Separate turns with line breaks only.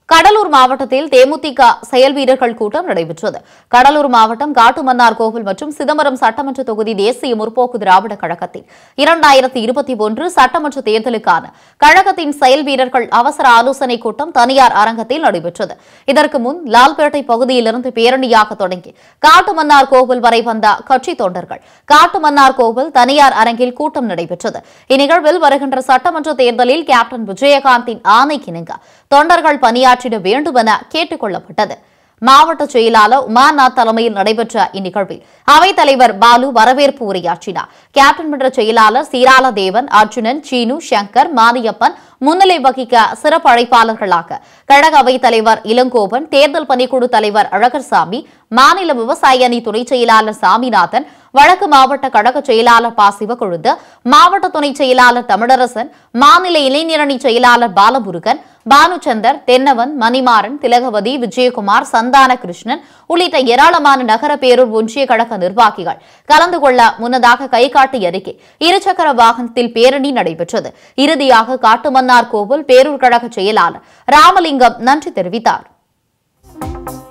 கடலூர் மாவட்டத்தில் தேமுதிக செயல் வீரர்கள் கூட்டம் நடைபெற்றது கடலூர் மாவட்டம் காட்டுமன்னார் கோவில் மற்றும் சிதம்பரம் சட்டமன்ற தொகுதி தேசிய முற்போக்கு திராவிட கழகத்தில் இரண்டாயிரத்தி இருபத்தி ஒன்று சட்டமன்ற தேர்தலுக்கான கழகத்தின் செயல் வீரர்கள் அவசர ஆலோசனைக் கூட்டம் தனியார் அரங்கத்தில் நடைபெற்றது இதற்கு முன் லால்பேட்டை பகுதியிலிருந்து பேரணியாக தொடங்கி காட்டுமன்னார் கோவில் வரை வந்த கட்சி தொண்டர்கள் காட்டுமன்னார் கோவில் தனியார் அரங்கில் கூட்டம் நடைபெற்றது இந்நிகழ்வில் வருகின்ற சட்டமன்ற தேர்தலில் கேப்டன் விஜயகாந்தின் ஆணைக்கிணங்க தொண்டர்கள் பணியாற்றிட வேண்டும் என கேட்டுக் கொள்ளப்பட்டது மாவட்ட செயலாளர் உமாநாத் தலைமையில் நடைபெற்ற இந்நிகழ்வில் அவைத் தலைவர் பாலு வரவேற்பு உரையாற்றினார் கேப்டன் மன்ற செயலாளர் சீரால தேவன் அர்ஜுனன் சீனு சங்கர் மானியப்பன் முன்னிலை வகிக்க சிறப்பு அழைப்பாளர்களாக கழக அவைத் தலைவர் இளங்கோவன் தேர்தல் பணிக்குழு தலைவர் அழகர்சாமி மாநில விவசாய அணி துணை செயலாளர் சாமிநாதன் வடக்கு மாவட்ட கழக செயலாளர் ப சிவக்கொழுந்து மாவட்ட துணை செயலாளர் தமிழரசன் மாநில இளைஞரணி செயலாளர் பாலமுருகன் பானுச்சந்தர் தென்னவன் மணிமாறன் திலகவதி விஜயகுமார் சந்தான கிருஷ்ணன் உள்ளிட்ட ஏராளமான நகர பேரூர் ஒன்றிய கழக நிர்வாகிகள் கலந்து கொள்ள முன்னதாக கைகாட்டி அறிக்கை இருசக்கர வாகனத்தில் பேரணி நடைபெற்றது இறுதியாக காட்டுமன்னார் கோவில் பேரூர் கழக செயலாளர் ராமலிங்கம் நன்றி தெரிவித்தார்